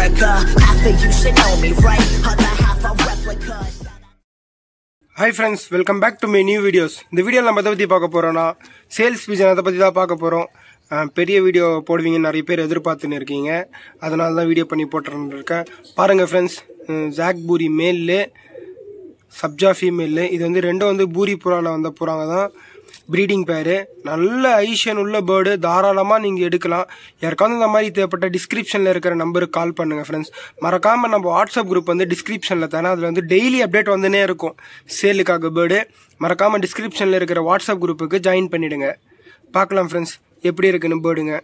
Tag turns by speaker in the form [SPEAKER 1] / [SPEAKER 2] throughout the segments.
[SPEAKER 1] America. Half of you should know me, right? Other half a replica.
[SPEAKER 2] Hi friends welcome back to my new videos இந்த வீடியோவில் நம்ம எதை பற்றி பார்க்க போகிறோம்னா சேல்ஸ் விஜன் அதை பற்றி தான் பார்க்க போகிறோம் பெரிய வீடியோ போடுவீங்கன்னு நிறைய பேர் எதிர்பார்த்துன்னு இருக்கீங்க அதனால தான் வீடியோ பண்ணி போட்டுருன்னு இருக்கேன் பாருங்கள் ஃப்ரெண்ட்ஸ் ஜாக் பூரி மேல்லு சப்ஜா ஃபீமேலு இது வந்து ரெண்டும் வந்து பூரி புறாவில் வந்த புறாங்க தான் ப்ரீடிங் பேரு நல்ல ஐஷன் உள்ள பேர்டு தாராளமாக நீங்கள் எடுக்கலாம் யாருக்காவது இந்த மாதிரி தேவைப்பட்ட டிஸ்கிரிப்ஷனில் இருக்கிற நம்பருக்கு கால் பண்ணுங்கள் ஃப்ரெண்ட்ஸ் மறக்காமல் நம்ம வாட்ஸ்அப் குரூப் வந்து டிஸ்கிரிப்ஷனில் தானே அதில் வந்து டெய்லி அப்டேட் வந்துனே இருக்கும் சேலுக்காக பேர்டு மறக்காமல் டிஸ்கிரிப்ஷனில் இருக்கிற வாட்ஸ்அப் குரூப்புக்கு ஜாயின் பண்ணிவிடுங்க பார்க்கலாம் ஃப்ரெண்ட்ஸ் எப்படி இருக்குன்னு பேர்டுங்க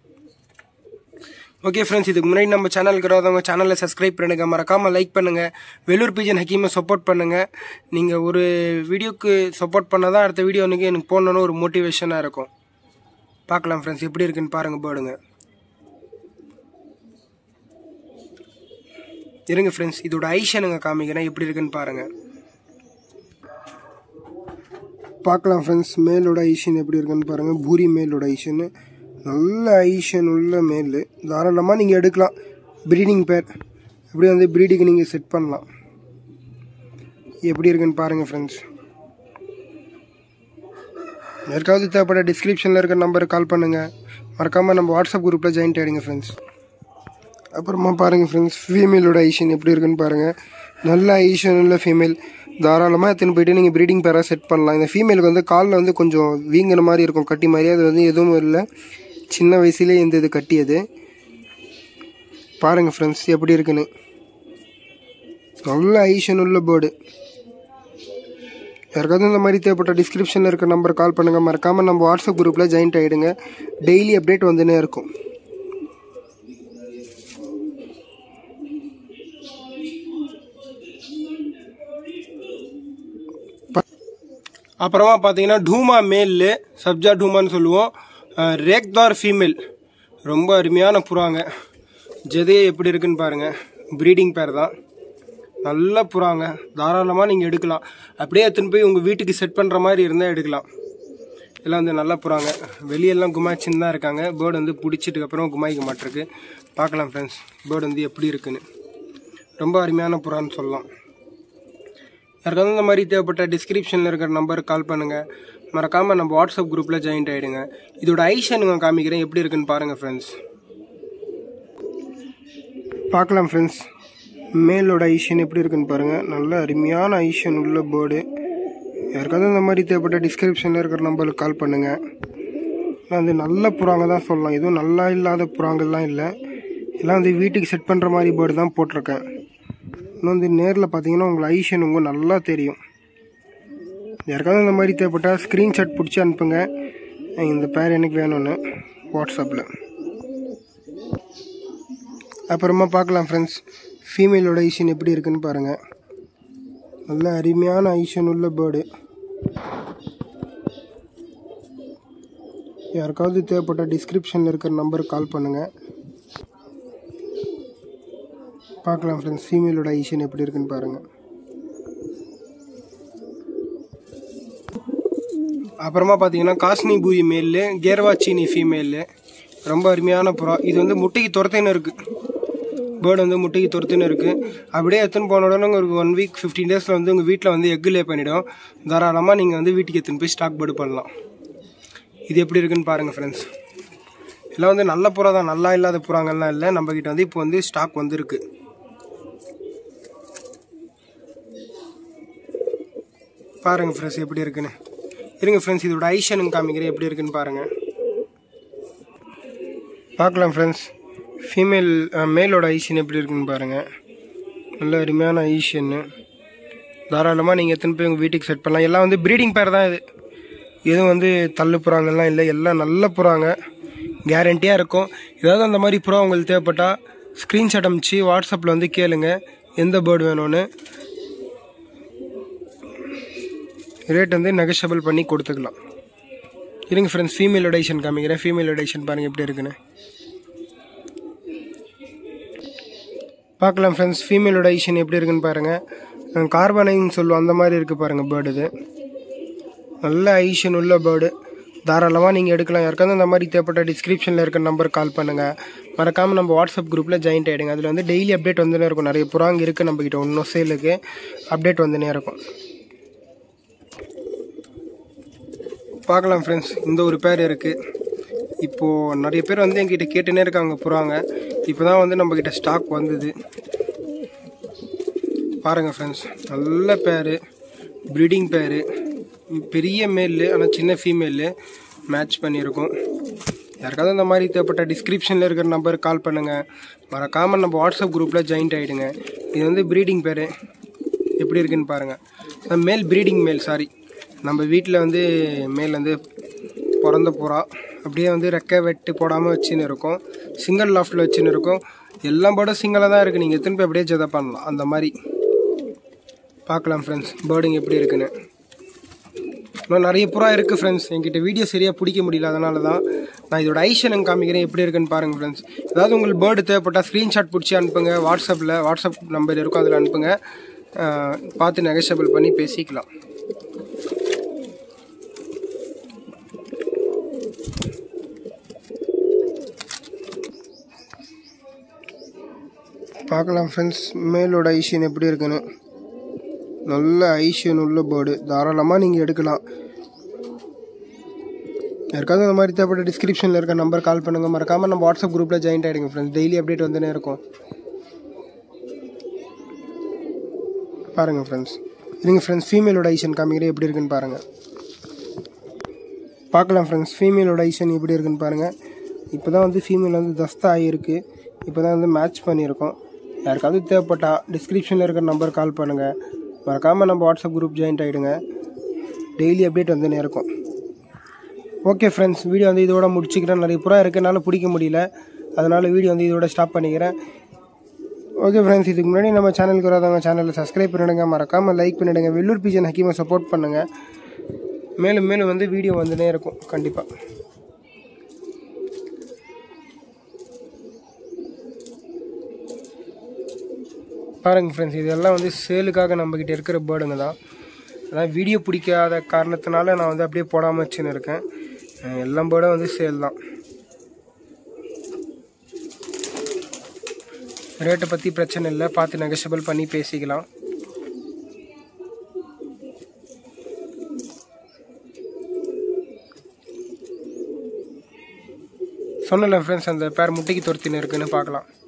[SPEAKER 2] ஓகே ஃப்ரெண்ட்ஸ் இதுக்கு முன்னாடி நம்ம சேனலுக்கு வராதவங்க சேனலை சப்ஸ்கிரைப் பண்ணுங்க மறக்காமல் லைக் பண்ணுங்கள் வெள்ளூர் பிஜன் ஹக்கீமை சப்போர்ட் பண்ணுங்கள் நீங்கள் ஒரு வீடியோக்கு சப்போர்ட் பண்ணால் தான் அடுத்த வீடியோ எனக்கு எனக்கு போடணுன்னு ஒரு மோட்டிவேஷனாக இருக்கும் பார்க்கலாம் ஃப்ரெண்ட்ஸ் எப்படி இருக்குன்னு பாருங்கள் போடுங்க இருங்க ஃப்ரெண்ட்ஸ் இதோட ஐஷனுங்க காமிக்கிறேன் எப்படி இருக்குன்னு பாருங்கள் பார்க்கலாம் ஃப்ரெண்ட்ஸ் மேலோட ஐஷன் எப்படி இருக்குன்னு பாருங்கள் பூரி மேலோட ஐஷன்னு நல்ல ஐஷன் உள்ள மேல் தாராளமாக நீங்கள் எடுக்கலாம் ப்ரீடிங் பேர் எப்படி வந்து ப்ரீடிங்கு நீங்கள் செட் பண்ணலாம் எப்படி இருக்குன்னு பாருங்கள் ஃப்ரெண்ட்ஸ் யாருக்காவது தேவைப்பட்ட டிஸ்கிரிப்ஷனில் இருக்கிற நம்பருக்கு கால் பண்ணுங்கள் மறக்காமல் நம்ம வாட்ஸ்அப் குரூப்பில் ஜாயின் ஆகிடுங்க ஃப்ரெண்ட்ஸ் அப்புறமா பாருங்கள் ஃப்ரெண்ட்ஸ் ஃபீமேலோட ஐஷன் எப்படி இருக்குன்னு பாருங்கள் நல்ல ஐஷன் உள்ள ஃபீமேல் தாராளமாக எடுத்துன்னு போயிட்டு நீங்கள் ப்ரீடிங் பேராக செட் பண்ணலாம் இந்த ஃபீமேலுக்கு வந்து காலில் வந்து கொஞ்சம் வீங்கின மாதிரி இருக்கும் கட்டி மாதிரி அது வந்து எதுவும் இல்லை சின்ன வயசுலேயே இந்த இது கட்டியது பாருங்கள் ஃப்ரெண்ட்ஸ் எப்படி இருக்குன்னு நல்ல ஐஷன் உள்ள பேர்டு யாருக்காவது இந்த மாதிரி தேவைப்பட்ட டிஸ்கிரிப்ஷனில் இருக்க நம்பர் கால் பண்ணுங்கள் மறக்காமல் நம்ம வாட்ஸ்அப் குரூப்பில் ஜாயின்ட் ஆகிடுங்க டெய்லி அப்டேட் வந்துனே இருக்கும் அப்புறமா பார்த்தீங்கன்னா டூமா மேல்லு சப்ஜா டூமான்னு சொல்லுவோம் ரேக்தார் ஃபீமேல் ரொம்ப அருமையான புறாங்க ஜெதையே எப்படி இருக்குன்னு பாருங்கள் ப்ரீடிங் பேர் தான் நல்ல புறாங்க தாராளமாக நீங்கள் எடுக்கலாம் அப்படியே எடுத்துன்னு போய் உங்கள் வீட்டுக்கு செட் பண்ணுற மாதிரி இருந்தால் எடுக்கலாம் எல்லாம் வந்து நல்ல புறாங்க வெளியெல்லாம் குமாச்சின்னு தான் இருக்காங்க பேர்டு வந்து பிடிச்சிட்டுக்கு அப்புறம் குமாய்க்க மாட்டிருக்கு பார்க்கலாம் ஃப்ரெண்ட்ஸ் பேர்டு வந்து எப்படி இருக்குன்னு ரொம்ப அருமையான புறான்னு சொல்லலாம் யாருக்காவது இந்த மாதிரி தேவைப்பட்ட டிஸ்கிரிப்ஷனில் இருக்கிற நம்பருக்கு கால் பண்ணுங்கள் மறக்காமல் நம்ம வாட்ஸ்அப் குரூப்பில் ஜாயின்ட் ஆகிடுங்க இதோட ஐஷனுங்க காமிக்கிறேன் எப்படி இருக்குன்னு பாருங்கள் ஃப்ரெண்ட்ஸ் பார்க்கலாம் ஃப்ரெண்ட்ஸ் மேலோட ஐஷன் எப்படி இருக்குன்னு பாருங்கள் நல்ல அருமையான ஐஷன் உள்ள போர்டு யாருக்காவது இந்த மாதிரி தேவைப்பட்ட டிஸ்கிரிப்ஷனில் இருக்கிற நம்பருக்கு கால் பண்ணுங்கள் எல்லாம் வந்து நல்ல புறாங்க தான் சொல்லலாம் எதுவும் நல்லா இல்லாத புறாங்கள்லாம் இல்லை எல்லாம் வந்து வீட்டுக்கு செட் பண்ணுற மாதிரி பேர்டு தான் போட்டிருக்கேன் இன்னும் வந்து நேரில் பார்த்தீங்கன்னா உங்களுக்கு ஐஷன் உங்க நல்லா தெரியும் யாருக்காவது இந்த மாதிரி தேவைப்பட்டால் ஸ்க்ரீன்ஷாட் பிடிச்சி அனுப்புங்க இந்த பேர் எனக்கு வேணும்னு வாட்ஸ்அப்பில் அப்புறமா பார்க்கலாம் ஃப்ரெண்ட்ஸ் ஃபீமேலோட ஐஷன் எப்படி இருக்குன்னு பாருங்கள் நல்ல அருமையான ஐஷன் உள்ள பேர்டு யாருக்காவது தேவைப்பட்ட டிஸ்கிரிப்ஷனில் இருக்கிற நம்பருக்கு கால் பண்ணுங்கள் பார்க்கலாம் ஃப்ரெண்ட்ஸ் ஃபீமேலோட ஐஷன் எப்படி இருக்குன்னு பாருங்கள் அப்புறமா பார்த்தீங்கன்னா காஸ்னி பூரி மேலு கேர்வா சீனி ஃபீமேலு ரொம்ப அருமையான புறா இது வந்து முட்டைக்கு துரத்தின்னு இருக்குது பேர்டு வந்து முட்டைக்கு துரத்தின்னு இருக்குது அப்படியே எடுத்துன்னு போன உடனே ஒரு ஒன் வீக் ஃபிஃப்டீன் டேஸில் வந்து உங்கள் வீட்டில் வந்து எக்கு லே பண்ணிவிடும் தாராளமாக நீங்கள் வந்து வீட்டுக்கு எடுத்துன்னு போய் ஸ்டாக் பேர்டு பண்ணலாம் இது எப்படி இருக்குன்னு பாருங்கள் ஃப்ரெண்ட்ஸ் எல்லாம் வந்து நல்ல புறா தான் நல்லா இல்லாத புறாங்கள்லாம் இல்லை நம்மக்கிட்ட வந்து இப்போ வந்து ஸ்டாக் வந்துருக்கு பாருங்க ஃப்ரெண்ட்ஸ் எப்படி இருக்குன்னு இருங்க ஃப்ரெண்ட்ஸ் இதோட ஐஷனுங்க காமிக்கிறேன் எப்படி இருக்குன்னு பாருங்க பார்க்கலாம் ஃப்ரெண்ட்ஸ் ஃபீமேல் மேலோட ஐஷன் எப்படி இருக்குன்னு பாருங்க நல்ல அருமையான ஐஷன்னு தாராளமாக நீங்கள் எத்தனை போய் உங்கள் வீட்டுக்கு செட் பண்ணலாம் எல்லாம் வந்து ப்ரீடிங் பேர் தான் இது எதுவும் வந்து தள்ளு புறாங்கலாம் இல்லை எல்லாம் நல்ல புறாங்க கேரண்டியாக இருக்கும் ஏதாவது அந்த மாதிரி புறா உங்களுக்கு தேவைப்பட்டால் ஸ்க்ரீன்ஷாட் அனுப்பிச்சு வாட்ஸ்அப்பில் வந்து கேளுங்க எந்த பேர்டு வேணும்னு ரேட் வந்து நெகஷபிள் பண்ணி கொடுத்துக்கலாம் இருங்க ஃப்ரெண்ட்ஸ் ஃபீமேல் ஒடேஷன் காமிக்கிறேன் ஃபீமேல் ஒடேஷன் பாருங்கள் எப்படி இருக்குன்னு பார்க்கலாம் ஃப்ரெண்ட்ஸ் ஃபீமேல் ஒடேஷன் எப்படி இருக்குன்னு பாருங்கள் கார்பனைன்னு சொல்லுவோம் அந்த மாதிரி இருக்குது பாருங்கள் பேர்டு இது நல்ல ஐஷன் உள்ள பேர்டு தாராளமாக நீங்கள் எடுக்கலாம் யாருக்காவது அந்த மாதிரி தேவைப்பட்ட டிஸ்கிரிப்ஷனில் இருக்க நம்பர் கால் பண்ணுங்கள் மறக்காமல் நம்ம வாட்ஸ்அப் குரூப்பில் ஜாயின் ஆகிடுங்க அதில் வந்து டெய்லி அப்டேட் வந்துனே இருக்கும் நிறைய புறாங்க இருக்குது நம்மக்கிட்ட இன்னும் சேலுக்கு அப்டேட் வந்துனே இருக்கும் பார்க்கலாம் ஃப்ரெண்ட்ஸ் இந்த ஒரு பேர் இருக்குது இப்போது நிறைய பேர் வந்து எங்கிட்ட கேட்டுனே இருக்காங்க புறாங்க இப்போ தான் வந்து நம்மக்கிட்ட ஸ்டாக் வந்தது பாருங்கள் ஃப்ரெண்ட்ஸ் நல்ல பேர் ப்ரீடிங் பேர் பெரிய மேலு ஆனால் சின்ன ஃபீமேலு மேட்ச் பண்ணியிருக்கோம் யாருக்காவது அந்த மாதிரி தேவைப்பட்ட டிஸ்கிரிப்ஷனில் இருக்கிற நம்பருக்கு கால் பண்ணுங்கள் மறக்காமல் நம்ம வாட்ஸ்அப் குரூப்பில் ஜாயின்ட் ஆகிடுங்க இது வந்து ப்ரீடிங் பேர் எப்படி இருக்குன்னு பாருங்கள் மேல் ப்ரீடிங் மேல் சாரி நம்ம வீட்டில் வந்து மேல் வந்து பிறந்த புறா அப்படியே வந்து ரெக்கை வெட்டு போடாமல் வச்சுன்னு இருக்கும் சிங்கிள் லாஃப்டில் வச்சுன்னு இருக்கும் எல்லாம் பேர்டும் சிங்கிளாக தான் இருக்குது நீங்கள் திருப்பி அப்படியே ஜெதை பண்ணலாம் அந்த மாதிரி பார்க்கலாம் ஃப்ரெண்ட்ஸ் பேர்டிங் எப்படி இருக்குன்னு இன்னும் நிறைய புறா இருக்குது ஃப்ரெண்ட்ஸ் என்கிட்ட வீடியோ சரியாக பிடிக்க முடியல அதனால தான் நான் இதோட ஐஷன் காமிக்கிறேன் எப்படி இருக்குன்னு பாருங்கள் ஃப்ரெண்ட்ஸ் ஏதாவது உங்களுக்கு பேர்டு தேவைப்பட்டால் ஸ்க்ரீன்ஷாட் பிடிச்சி அனுப்புங்க வாட்ஸ்அப்பில் வாட்ஸ்அப் நம்பர் இருக்கும் அதில் அனுப்புங்க அஹ், பார்த்து நெகஷபிள் பண்ணி பேசிக்கலாம் பார்க்கலாம் ஃப்ரெண்ட்ஸ் மேலோட ஐஷியன் எப்படி இருக்குன்னு நல்ல ஐஷியன் உள்ள பேர்டு தாராளமாக நீங்கள் எடுக்கலாம் யாருக்காவது அந்த மாதிரி தேவைப்பட்ட டிஸ்கிரிப்ஷனில் இருக்க நம்பர் கால் பண்ணுங்கள் மறக்காமல் நம்ம வாட்ஸ்அப் குரூப்பில் ஜாயின் ஆகிடுங்க ஃப்ரெண்ட்ஸ் டெய்லி அப்டேட் வந்துனே இருக்கும் பாருங்கள் ஃப்ரெண்ட்ஸ் இருங்க ஃப்ரெண்ட்ஸ் ஃபீமேலோட ஐஷன் காமிக்கிறேன் எப்படி இருக்குன்னு பாருங்கள் பார்க்கலாம் ஃப்ரெண்ட்ஸ் ஃபீமேலோட ஐஷன் எப்படி இருக்குன்னு பாருங்கள் இப்போ தான் வந்து ஃபீமேல் வந்து தஸ்தா ஆகியிருக்கு இப்போ தான் வந்து மேட்ச் பண்ணியிருக்கோம் யாருக்காவது தேவைப்பட்டா டிஸ்கிரிப்ஷனில் இருக்கிற நம்பர் கால் பண்ணுங்கள் மறக்காமல் நம்ம வாட்ஸ்அப் குரூப் ஜாயின் ஆகிடுங்க டெய்லி அப்டேட் வந்துனே இருக்கும் ஓகே ஃப்ரெண்ட்ஸ் வீடியோ வந்து இதோட முடிச்சுக்கிறேன் நிறைய புறா இருக்கனால பிடிக்க முடியல அதனால் வீடியோ வந்து இதோட ஸ்டாப் பண்ணிக்கிறேன் ஓகே ஃப்ரெண்ட்ஸ் இதுக்கு முன்னாடி நம்ம சேனலுக்கு வராதவங்க சேனலை சப்ஸ்கிரைப் பண்ணிடுங்க மறக்காமல் லைக் பண்ணிவிடுங்க வெள்ளூர் பிஜன் ஹக்கீமை சப்போர்ட் பண்ணுங்கள் மேலும் மேலும் வந்து வீடியோ வந்துனே இருக்கும் கண்டிப்பாக பாருங்கள் ஃப்ரெண்ட்ஸ் இதெல்லாம் வந்து சேலுக்காக நம்மக்கிட்ட இருக்கிற பேர்டுங்க தான் அதான் வீடியோ பிடிக்காத காரணத்தினால நான் வந்து அப்படியே போடாமல் வச்சுன்னு இருக்கேன் அஹ் எல்லா பேர்டும் வந்து சேல் தான் ரேட்டை பற்றி பிரச்சனை இல்லை பார்த்து நெகஷபிள் பண்ணி பேசிக்கலாம் சொன்னல ஃப்ரெண்ட்ஸ் அந்த பேர் முட்டைக்கு துரத்தின்னு இருக்குன்னு பார்க்கலாம்